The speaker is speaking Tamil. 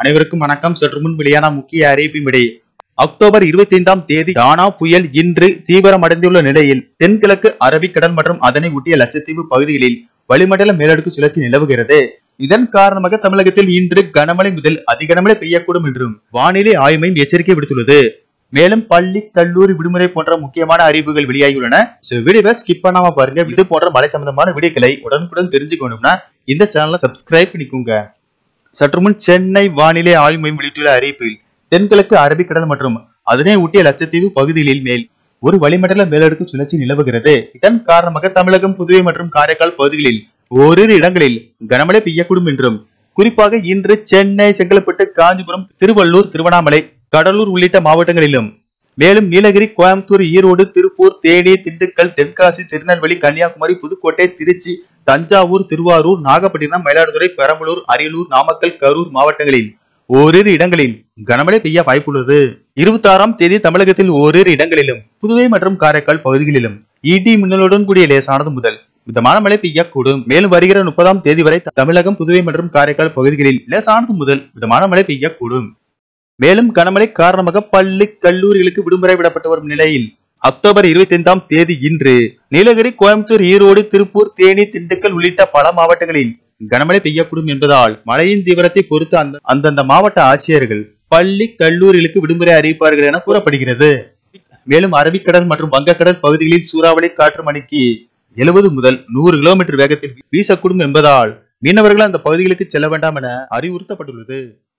அனைவருக்கும் வணக்கம் சற்று முன் வெளியான முக்கிய அறிவிப்பின்படி அக்டோபர் இருபத்தி ஐந்தாம் தேதி டானா புயல் இன்று தீவிரமடைந்துள்ள நிலையில் தென்கிழக்கு அரபிக்கடல் மற்றும் அதனை ஒட்டிய லட்சத்தீவு பகுதிகளில் வளிமண்டல மேலடுக்கு சுழற்சி நிலவுகிறது இதன் காரணமாக தமிழகத்தில் இன்று கனமழை முதல் அதிகனமழை பெய்யக்கூடும் என்றும் வானிலை ஆய்வு மையம் எச்சரிக்கை விடுத்துள்ளது மேலும் பள்ளி கல்லூரி விடுமுறை போன்ற முக்கியமான அறிவிப்புகள் வெளியாகியுள்ளன So, வீடியோவை ஸ்கிப் பண்ணாம பாருங்க இது போன்ற மழை சம்பந்தமான வீடியோக்களை உடனுக்குடன் தெரிஞ்சுக்கணும்னா இந்த சேனலை சப்ஸ்கிரைப் பண்ணிக்கோங்க சற்று முன் சென்னை வானிலை ஆய்வு மையம் வெளியிட்டுள்ள அறிவிப்பில் தென்கிழக்கு அரபிக்கடல் மற்றும் அதனை ஒட்டிய லட்சத்தீவு பகுதிகளில் மேல் ஒரு வளிமண்டல மேலடுக்கு சுழற்சி நிலவுகிறது இதன் காரணமாக தமிழகம் புதுவை மற்றும் காரைக்கால் பகுதிகளில் ஓரிரு இடங்களில் கனமழை பெய்யக்கூடும் என்றும் குறிப்பாக இன்று சென்னை செங்கல்பட்டு காஞ்சிபுரம் திருவள்ளூர் திருவண்ணாமலை கடலூர் உள்ளிட்ட மாவட்டங்களிலும் மேலும் நீலகிரி கோயம்புத்தூர் ஈரோடு திருப்பூர் தேனி திண்டுக்கல் தென்காசி திருநெல்வேலி கன்னியாகுமரி புதுக்கோட்டை திருச்சி தஞ்சாவூர் திருவாரூர் நாகப்பட்டினம் மயிலாடுதுறை பெரம்பலூர் அரியலூர் நாமக்கல் கரூர் மாவட்டங்களில் ஓரிரு இடங்களில் கனமழை பெய்ய வாய்ப்புள்ளது இருபத்தி ஆறாம் தேதி தமிழகத்தில் ஓரிரு இடங்களிலும் புதுவை மற்றும் காரைக்கால் பகுதிகளிலும் இடி மின்னலுடன் கூடிய லேசானது முதல் மிதமான மழை பெய்யக்கூடும் மேலும் வருகிற முப்பதாம் தேதி வரை தமிழகம் புதுவை மற்றும் காரைக்கால் பகுதிகளில் லேசானது முதல் மிதமான மழை பெய்யக்கூடும் மேலும் கனமழை காரணமாக பள்ளி கல்லூரிகளுக்கு விடுமுறை விடப்பட்டு வரும் நிலையில் அக்டோபர் இருபத்தி ஐந்தாம் தேதி இன்று நீலகிரி கோயம்புத்தூர் ஈரோடு திருப்பூர் தேனி திண்டுக்கல் உள்ளிட்ட பல மாவட்டங்களில் கனமழை பெய்யக்கூடும் என்பதால் மழையின் தீவிரத்தை பொறுத்து அந்த அந்தந்த மாவட்ட ஆட்சியர்கள் பள்ளி கல்லூரிகளுக்கு விடுமுறை அறிவிப்பார்கள் என கூறப்படுகிறது மேலும் அரபிக்கடல் மற்றும் வங்கக்கடல் பகுதிகளில் சூறாவளி காற்று மணிக்கு எழுபது முதல் நூறு கிலோமீட்டர் வேகத்தில் வீசக்கூடும் என்பதால் மீனவர்கள் அந்த பகுதிகளுக்கு செல்ல வேண்டாம் என அறிவுறுத்தப்பட்டுள்ளது